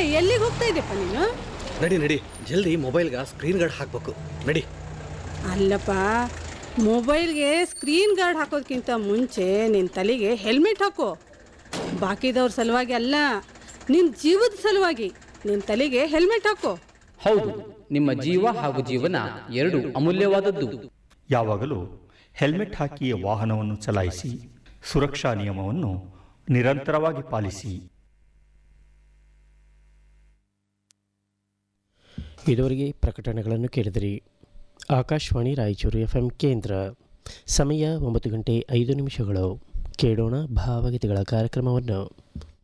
ಎಲ್ಲಿಗೆ ಹೋಗ್ತಾ ಇದೆಯಪ್ಪ ನೀನು ನಡಿ ನಡಿ ಜಲ್ದಿ ಮೊಬೈಲ್ಗೆ ಸ್ಕ್ರೀನ್ ಗಾರ್ಡ್ ಹಾಕ್ಬೇಕು ನಡಿ ಅಲ್ಲಪ್ಪ ಮೊಬೈಲ್ಗೆ ಸ್ಕ್ರೀನ್ ಗಾರ್ಡ್ ಹಾಕೋದಕ್ಕಿಂತ ಮುಂಚೆ ನಿನ್ನ ತಲೆಗೆ ಹೆಲ್ಮೆಟ್ ಹಾಕೋ ಬಾಕಿದವ್ರ ಸಲುವಾಗಿ ಅಲ್ಲ ನಿನ್ನ ಜೀವದ ಸಲುವಾಗಿ ನಿನ್ನ ತಲೆಗೆ ಹೆಲ್ಮೆಟ್ ಹಾಕೋ ಹೌದು ನಿಮ್ಮ ಜೀವ ಹಾಗೂ ಜೀವನ ಎರಡು ಅಮೂಲ್ಯವಾದದ್ದು ಯಾವಾಗಲೂ ಹೆಲ್ಮೆಟ್ ಹಾಕಿಯೇ ವಾಹನವನ್ನು ಚಲಾಯಿಸಿ ಸುರಕ್ಷಾ ನಿಯಮವನ್ನು ನಿರಂತರವಾಗಿ ಪಾಲಿಸಿ ಇದುವರೆಗೆ ಪ್ರಕಟಣೆಗಳನ್ನು ಕೇಳಿದಿರಿ ಆಕಾಶವಾಣಿ ರಾಯಚೂರು ಎಫ್ ಎಂ ಕೇಂದ್ರ ಸಮಯ ಒಂಬತ್ತು ಗಂಟೆ ಐದು ನಿಮಿಷಗಳು ಕೇಳೋಣ ಭಾವಗೀತೆಗಳ ಕಾರ್ಯಕ್ರಮವನ್ನು